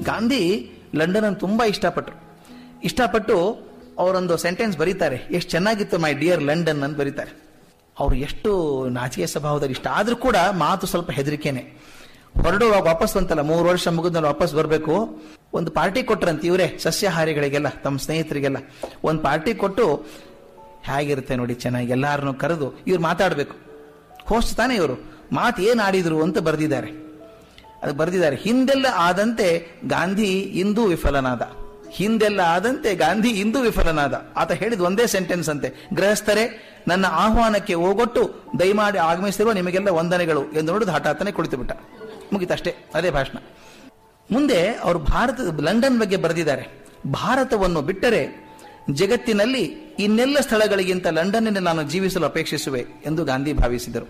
Gandhi London ಅನ್ನು ತುಂಬಾ ಇಷ್ಟಪಟ್ಟರು ಇಷ್ಟಪಟ್ಟು ಅವರೊಂದು ಸೆಂಟೆನ್ಸ್ ಬರೀತಾರೆ ಎಷ್ಟು ಚೆನ್ನಾಗಿತ್ತು ಮೈ ಡಿಯರ್ ಲಂಡನ್ ಅಂತ ಬರೀತಾರೆ ಅವ್ರು ಎಷ್ಟು ನಾಚಿಕೆ ಸ್ವಭಾವದಲ್ಲಿ ಇಷ್ಟ ಆದ್ರೂ ಕೂಡ ಮಾತು ಸ್ವಲ್ಪ ಹೆದರಿಕೆನೆ ಹೊರಡುವಾಗ ವಾಪಸ್ ಬಂತಲ್ಲ ಮೂರು ವರ್ಷ ಮುಗಿದ್ಮೇಲೆ ವಾಪಸ್ ಬರಬೇಕು ಒಂದು ಪಾರ್ಟಿ ಕೊಟ್ರಂತ ಇವರೇ ಸಸ್ಯಾಹಾರಿಗಳಿಗೆಲ್ಲ ತಮ್ಮ ಸ್ನೇಹಿತರಿಗೆಲ್ಲ ಒಂದು ಪಾರ್ಟಿ ಕೊಟ್ಟು ಹೇಗಿರುತ್ತೆ ನೋಡಿ ಚೆನ್ನಾಗಿ ಎಲ್ಲಾರನ್ನು ಕರೆದು ಇವ್ರು ಮಾತಾಡಬೇಕು ಹೋಸ್ಟ್ ತಾನೇ ಇವರು ಮಾತು ಏನು ಆಡಿದ್ರು ಅಂತ ಬರೆದಿದ್ದಾರೆ ಅದು ಬರೆದಿದ್ದಾರೆ ಹಿಂದೆಲ್ಲ ಆದಂತೆ ಗಾಂಧಿ ಇಂದು ವಿಫಲನಾದ ಹಿಂದೆಲ್ಲ ಆದಂತೆ ಗಾಂಧಿ ಇಂದು ವಿಫಲನಾದ ಆತ ಹೇಳಿದ ಒಂದೇ ಸೆಂಟೆನ್ಸ್ ಅಂತೆ ಗೃಹಸ್ಥರೇ ನನ್ನ ಆಹ್ವಾನಕ್ಕೆ ಹೋಗೊಟ್ಟು ದಯಮಾಡಿ ಆಗಮಿಸಿರುವ ನಿಮಗೆಲ್ಲ ವಂದನೆಗಳು ಎಂದು ನೋಡಿದ ಹಠಾತ್ತನೆ ಕುಳಿತು ಬಿಟ್ಟ ಮುಗಿತಷ್ಟೇ ಅದೇ ಭಾಷಣ ಮುಂದೆ ಅವರು ಭಾರತದ ಲಂಡನ್ ಬಗ್ಗೆ ಬರೆದಿದ್ದಾರೆ ಭಾರತವನ್ನು ಬಿಟ್ಟರೆ ಜಗತ್ತಿನಲ್ಲಿ ಇನ್ನೆಲ್ಲ ಸ್ಥಳಗಳಿಗಿಂತ ಲಂಡನ್ನಲ್ಲಿ ನಾನು ಜೀವಿಸಲು ಅಪೇಕ್ಷಿಸುವೆ ಎಂದು ಗಾಂಧಿ ಭಾವಿಸಿದರು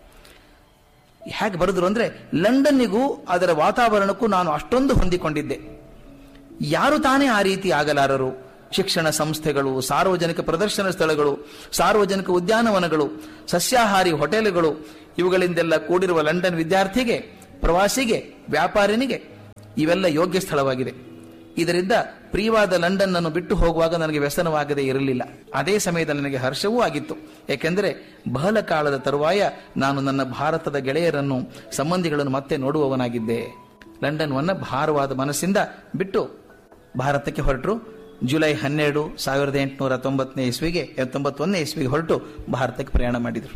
ಹೇಗೆ ಬರೆದ್ರು ಅಂದ್ರೆ ಲಂಡನ್ನಿಗೂ ಅದರ ವಾತಾವರಣಕ್ಕೂ ನಾನು ಅಷ್ಟೊಂದು ಹೊಂದಿಕೊಂಡಿದ್ದೆ ಯಾರು ತಾನೇ ಆ ರೀತಿ ಆಗಲಾರರು ಶಿಕ್ಷಣ ಸಂಸ್ಥೆಗಳು ಸಾರ್ವಜನಿಕ ಪ್ರದರ್ಶನ ಸ್ಥಳಗಳು ಸಾರ್ವಜನಿಕ ಉದ್ಯಾನವನಗಳು ಸಸ್ಯಾಹಾರಿ ಹೋಟೆಲ್ಗಳು ಇವುಗಳಿಂದೆಲ್ಲ ಕೂಡಿರುವ ಲಂಡನ್ ವಿದ್ಯಾರ್ಥಿಗೆ ಪ್ರವಾಸಿಗೆ ವ್ಯಾಪಾರಿನಿಗೆ ಇವೆಲ್ಲ ಯೋಗ್ಯ ಸ್ಥಳವಾಗಿದೆ ಇದರಿಂದ ಪ್ರಿಯವಾದ ಲಂಡನ್ ಅನ್ನು ಬಿಟ್ಟು ಹೋಗುವಾಗ ನನಗೆ ವ್ಯಸನವಾಗದೇ ಇರಲಿಲ್ಲ ಅದೇ ಸಮಯದಲ್ಲಿ ನನಗೆ ಹರ್ಷವೂ ಆಗಿತ್ತು ಏಕೆಂದರೆ ಬಹಳ ಕಾಲದ ತರುವಾಯ ನಾನು ನನ್ನ ಭಾರತದ ಗೆಳೆಯರನ್ನು ಸಂಬಂಧಿಗಳನ್ನು ಮತ್ತೆ ನೋಡುವವನಾಗಿದ್ದೆ ಲಂಡನ್ ವನ್ನ ಭಾರವಾದ ಮನಸ್ಸಿಂದ ಬಿಟ್ಟು ಭಾರತಕ್ಕೆ ಹೊರಟರು ಜುಲೈ ಹನ್ನೆರಡು ಸಾವಿರದ ಎಂಟುನೂರ ತೊಂಬತ್ತನೇ ಇಸ್ವಿಗೆ ತೊಂಬತ್ತೊಂದನೇ ಇಸ್ವಿಗೆ ಹೊರಟು ಭಾರತಕ್ಕೆ ಪ್ರಯಾಣ ಮಾಡಿದರು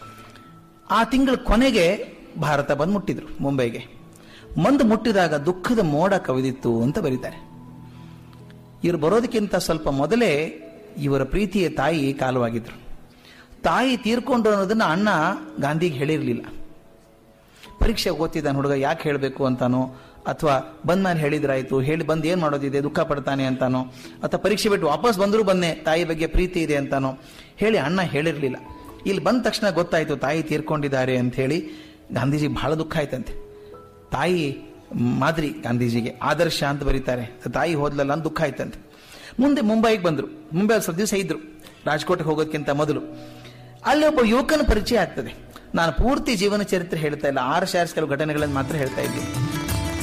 ಆ ತಿಂಗಳ ಕೊನೆಗೆ ಭಾರತ ಬಂದು ಮುಟ್ಟಿದ್ರು ಮುಂಬೈಗೆ ಮಂದು ಮುಟ್ಟಿದಾಗ ದುಃಖದ ಮೋಡ ಕವಿದಿತ್ತು ಅಂತ ಬರೀತಾರೆ ಇವರು ಬರೋದಕ್ಕಿಂತ ಸ್ವಲ್ಪ ಮೊದಲೇ ಇವರ ಪ್ರೀತಿಯ ತಾಯಿ ಕಾಲವಾಗಿದ್ರು ತಾಯಿ ತೀರ್ಕೊಂಡು ಅನ್ನೋದನ್ನ ಅಣ್ಣ ಗಾಂಧಿಗೆ ಹೇಳಿರಲಿಲ್ಲ ಪರೀಕ್ಷೆ ಓದ್ತಿದ್ದಾನೆ ಹುಡುಗ ಯಾಕೆ ಹೇಳಬೇಕು ಅಂತಾನೋ ಅಥವಾ ಬಂದ ಮೇಲೆ ಹೇಳಿದ್ರಾಯ್ತು ಹೇಳಿ ಬಂದು ಏನು ಮಾಡೋದಿದೆ ದುಃಖ ಪಡ್ತಾನೆ ಅಂತಾನೋ ಅಥವಾ ಪರೀಕ್ಷೆ ಬಿಟ್ಟು ವಾಪಸ್ ಬಂದರೂ ಬಂದೆ ತಾಯಿ ಬಗ್ಗೆ ಪ್ರೀತಿ ಇದೆ ಅಂತಾನೋ ಹೇಳಿ ಅಣ್ಣ ಹೇಳಿರಲಿಲ್ಲ ಇಲ್ಲಿ ಬಂದ ತಕ್ಷಣ ಗೊತ್ತಾಯ್ತು ತಾಯಿ ತೀರ್ಕೊಂಡಿದ್ದಾರೆ ಅಂತ ಹೇಳಿ ಗಾಂಧೀಜಿ ಬಹಳ ದುಃಖ ಆಯ್ತಂತೆ ತಾಯಿ ಮಾದರಿ ಗಾಂಧೀಜಿಗೆ ಆದರ್ಶ ಅಂತ ಬರೀತಾರೆ ತಾಯಿ ಹೋದ್ಲಲ್ಲ ಅಂತ ದುಃಖ ಆಯ್ತಂತೆ ಮುಂದೆ ಮುಂಬೈಗೆ ಬಂದರು ಮುಂಬೈ ಸ್ವಲ್ಪ ದಿವಸ ಇದ್ರು ರಾಜ್ಕೋಟ್ಗೆ ಹೋಗೋದಕ್ಕಿಂತ ಮೊದಲು ಅಲ್ಲಿ ಒಬ್ಬ ಯುವಕನ ಪರಿಚಯ ಆಗ್ತದೆ ನಾನು ಪೂರ್ತಿ ಜೀವನ ಚರಿತ್ರೆ ಹೇಳ್ತಾ ಇಲ್ಲ ಆರು ಶಾರ್ಸ್ ಕೆಲವು ಘಟನೆಗಳನ್ನು ಮಾತ್ರ ಹೇಳ್ತಾ ಇದ್ದೀನಿ